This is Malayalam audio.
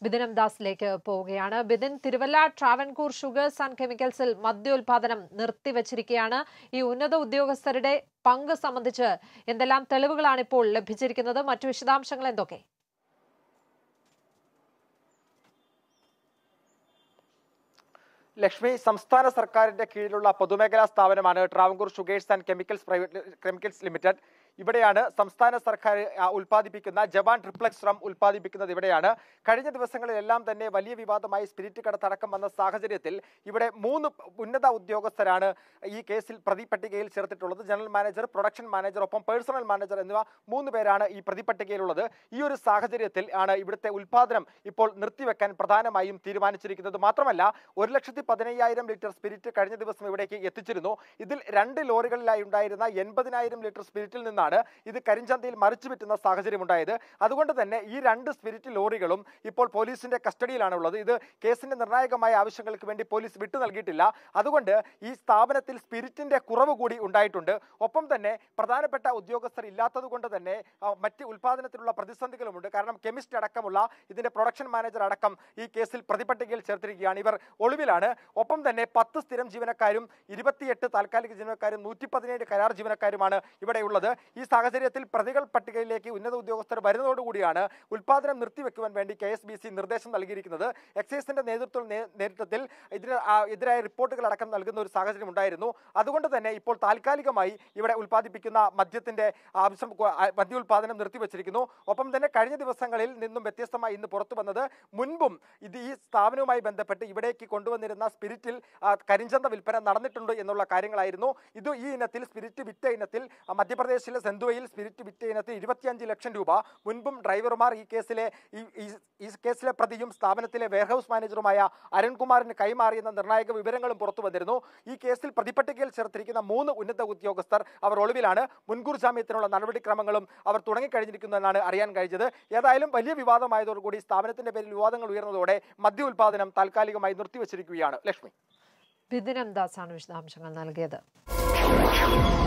ബിദിൻ ദാസിലേക്ക് പോവുകയാണ് ബിദിൻ തിരുവല്ല ട്രാവൻകൂർ ഷുഗേഴ്സ് ആൻഡ് കെമിക്കൽസിൽ മദ്യോൽപാദനം നിർത്തിവച്ചിരിക്കുകയാണ് ഈ ഉന്നത ഉദ്യോഗസ്ഥരുടെ പങ്ക് സംബന്ധിച്ച് എന്തെല്ലാം തെളിവുകളാണ് ഇപ്പോൾ ലഭിച്ചിരിക്കുന്നത് മറ്റു വിശദാംശങ്ങൾ എന്തൊക്കെ ലക്ഷ്മി സംസ്ഥാന സർക്കാരിന്റെ കീഴിലുള്ള പൊതുമേഖലാ സ്ഥാപനമാണ് Travancore sugars and chemicals private chemicals limited ഇവിടെയാണ് സംസ്ഥാന സർക്കാർ ആ, ഉൽപ്പാദിപ്പിക്കുന്ന ജവാൻ ട്രിപ്ലക്സ് റം ഉൽപ്പാദിപ്പിക്കുന്നത് ഇവിടെയാണ് കഴിഞ്ഞ ദിവസങ്ങളിലെല്ലാം തന്നെ വലിയ വിവാദമായി സ്പിരിറ്റ് കടത്തടക്കം വന്ന സാഹചര്യത്തിൽ ഇവിടെ മൂന്ന് ഉന്നത ഉദ്യോഗസ്ഥരാണ് ഈ കേസിൽ പ്രതിപട്ടികയിൽ ചേർത്തിട്ടുള്ളത് ജനറൽ മാനേജർ പ്രൊഡക്ഷൻ മാനേജർ ഒപ്പം പേഴ്സണൽ മാനേജർ എന്നിവ മൂന്ന് പേരാണ് ഈ പ്രതിപട്ടികയിലുള്ളത് ഈ ഒരു സാഹചര്യത്തിൽ ആണ് ഇവിടുത്തെ ഉൽപ്പാദനം ഇപ്പോൾ നിർത്തിവെക്കാൻ പ്രധാനമായും തീരുമാനിച്ചിരിക്കുന്നത് മാത്രമല്ല ഒരു ലക്ഷത്തി പതിനയ്യായിരം ലിറ്റർ സ്പിരിറ്റ് കഴിഞ്ഞ ദിവസം ഇവിടേക്ക് എത്തിച്ചിരുന്നു ഇതിൽ രണ്ട് ലോറികളിലായി ഉണ്ടായിരുന്ന എൺപതിനായിരം ലിറ്റർ സ്പിരിറ്റിൽ നിന്നാണ് ഇത് കരിഞ്ചന്തയിൽ മറിച്ചു വിറ്റുന്ന സാഹചര്യം ഉണ്ടായത് അതുകൊണ്ട് തന്നെ ഈ രണ്ട് സ്പിരിറ്റ് ലോറികളും ഇപ്പോൾ പോലീസിന്റെ കസ്റ്റഡിയിലാണ് ഉള്ളത് ഇത് കേസിന്റെ നിർണായകമായ ആവശ്യങ്ങൾക്ക് വേണ്ടി പോലീസ് വിട്ടു നൽകിയിട്ടില്ല അതുകൊണ്ട് ഈ സ്ഥാപനത്തിൽ സ്പിരിറ്റിന്റെ കുറവ് കൂടി ഉണ്ടായിട്ടുണ്ട് ഒപ്പം തന്നെ പ്രധാനപ്പെട്ട ഉദ്യോഗസ്ഥർ ഇല്ലാത്തത് കൊണ്ട് തന്നെ ആ, മറ്റ് ഉൽപാദനത്തിലുള്ള പ്രതിസന്ധികളുമുണ്ട് കാരണം കെമിസ്റ്റ് അടക്കമുള്ള ഇതിന്റെ പ്രൊഡക്ഷൻ മാനേജർ അടക്കം ഈ കേസിൽ പ്രതിപട്ടികയിൽ ചേർത്തിരിക്കുകയാണ് ഇവർ ഒളിവിലാണ് ഒപ്പം തന്നെ പത്ത് സ്ഥിരം ജീവനക്കാരും ഇരുപത്തിയെട്ട് താൽക്കാലിക ജീവനക്കാരും നൂറ്റി പതിനേഴ് കരാർ ജീവനക്കാരുമാണ് ഇവിടെയുള്ളത് ഈ സാഹചര്യത്തിൽ പ്രതികൾ പട്ടികയിലേക്ക് ഉന്നത ഉദ്യോഗസ്ഥർ വരുന്നതോടുകൂടിയാണ് ഉൽപാദനം നിർത്തിവെക്കുവാൻ വേണ്ടി കെ എസ് ബി സി നിർദ്ദേശം നൽകിയിരിക്കുന്നത് എക്സൈസിന്റെ നേതൃത്വ നേ- നേതൃത്വത്തിൽ ഇതിന് ആ, എതിരായ റിപ്പോർട്ടുകൾ അടക്കം നൽകുന്ന ഒരു സാഹചര്യം ഉണ്ടായിരുന്നു അതുകൊണ്ട് തന്നെ ഇപ്പോൾ താൽക്കാലികമായി ഇവിടെ ഉൽപ്പാദിപ്പിക്കുന്ന മദ്യത്തിന്റെ ആവശ്യം കു- ആ, മദ്യ ഉൽപാദനം നിർത്തിവെച്ചിരിക്കുന്നു ഒപ്പം തന്നെ കഴിഞ്ഞ ദിവസങ്ങളിൽ നിന്നും വ്യത്യസ്തമായി ഇന്ന് പുറത്തു വന്നത് മുൻപും ഇത് ഈ സ്ഥാപനവുമായി ബന്ധപ്പെട്ട് ഇവിടേക്ക് കൊണ്ടുവന്നിരുന്ന സ്പിരിറ്റിൽ ആ, കരിഞ്ചന്ത വിൽപ്പന നടന്നിട്ടുണ്ട് എന്നുള്ള കാര്യങ്ങളായിരുന്നു ഇത് ഈ ഇനത്തിൽ സ്പിരിറ്റ് വിറ്റ ഇനത്തിൽ ആ, മധ്യപ്രദേശിലെ സെന്തുവയിൽ സ്പിരിറ്റ് വിറ്റ ഇനത്തിൽ ഇരുപത്തിയഞ്ച് ലക്ഷം രൂപ മുൻപും ഡ്രൈവർമാർ ഈ കേസിലെ ഈ- ഈ- ഈ കേസിലെ പ്രതിയും സ്ഥാപനത്തിലെ വെയർഹൌസ് മാനേജറുമായ അരുൺകുമാറിന് കൈമാറിയെന്ന നിർണായക വിവരങ്ങളും പുറത്തു വന്നിരുന്നു ഈ കേസിൽ പ്രതിപട്ടികയിൽ ചേർത്തിരിക്കുന്ന മൂന്ന് ഉന്നത ഉദ്യോഗസ്ഥർ അവർ ഒളിവിലാണ് മുൻകൂർ ജാമ്യത്തിനുള്ള നടപടിക്രമങ്ങളും അവർ തുടങ്ങിക്കഴിഞ്ഞിരിക്കുന്നു എന്നാണ് അറിയാൻ കഴിഞ്ഞത് ഏതായാലും വലിയ വിവാദമായതോടുകൂടി സ്ഥാപനത്തിന്റെ പേരിൽ വിവാദങ്ങൾ ഉയർന്നതോടെ മദ്യ ഉൽപാദനം താൽക്കാലികമായി നിർത്തിവച്ചിരിക്കുകയാണ് ലക്ഷ്മി ബിദിൻ ദാസാണ് വിശദാംശങ്ങൾ നൽകിയത്